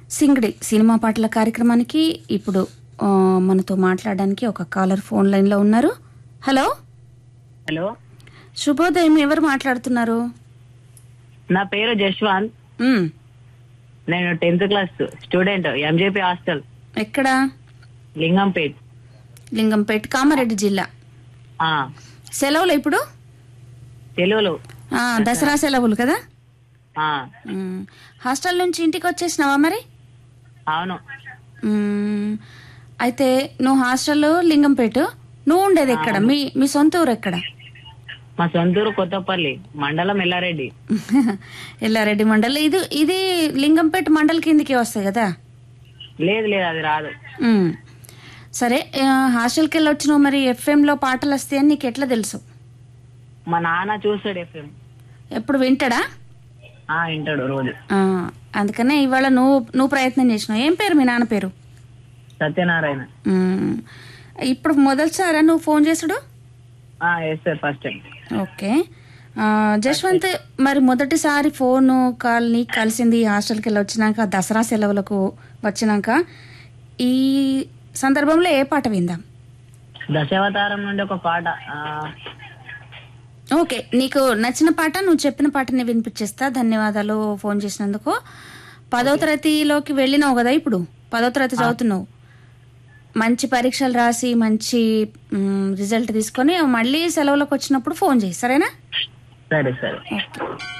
సింగడి cinema పాటల కార్యక్రమానికి ఇప్పుడు ఆ, మనతో మాట్లాడడానికి ఒక కాలర్ ఫోన్ లైన్ లో ఉన్నారు హలో హలో శుభోదయం ఎవరు మాట్లాడుతున్నారు నా పేరు జశ్వంత్ ఉమ్, నేను tenth class student MJP hostel ఎక్కడ లింగంపేట్ లింగంపేట కామారెడ్డి జిల్లా ఆ, సెలవులు ఇప్పుడు తెలుగులో ఆ, దసరా సెలవులు కదా ఆ, ఉమ్, హాస్టల్ నుంచి ఇంటికి వచ్చేసినావా మరి అవును ఉమ్, అయితే నువ్వు హాస్టల్ లింగంపేట నువ్వు ఉండేది ఎక్కడ మీ మీ సొంత ఊరు ఎక్కడ మా సొంతూరు కొత్తపల్లి మండలం ఎల్లారెడ్డి ఎల్లారెడ్డి మండల్ ఇది ఇది లింగంపేట మండల్ కిందికి వస్తాయి కదా లేదు లేదు అది రాదు ఉమ్. సరే ఆ, హాస్టల్కి వెళ్ళి వచ్చినావు మరి FM లో పాటలు వస్తాయని నీకు ఎట్లా తెలుసు మా నాన్న చూస్తాడు ఎఫ్ఎం ఎప్పుడు వింటాడా ఆ వింటాడు రోజు ఆ, అందుకనే ఇవాళ నువ్వు నువ్వు ప్రయత్నం చేసినావు ఏం పేరు మీ నాన్న పేరు సత్యనారాయణ ఉమ్. ఇప్పుడు మొదటిసారా నువ్వు ఫోన్ చేసుడు ఆ yes sir first time okay ఆ, జశ్వంత్ మరి మొదటిసారి ఫోన్ కాల్ నీకు కలిసింది ఈ హాస్టల్కి వెళ్ళి వచ్చినాక దసరా సెలవులకు వచ్చినాక ఈ సందర్భంలో ఏ పాట విందాం దశావతారం నుండి ఒక పాట ఆ, ఓకే నీకు నచ్చిన పాట నువ్వు చెప్పిన పాటని వినిపించేస్తా ధన్యవాదాలు ఫోన్ చేసినందుకు పదో తరగతిలోకి వెళ్ళినావు కదా ఇప్పుడు పదో తరగతి చదువుతున్నావు మంచి పరీక్షలు రాసి మంచి మ్, రిజల్ట్ తీసుకొని మళ్ళీ సెలవులకు వచ్చినప్పుడు ఫోన్ చేయి సరేనా సరే సరే ఓకే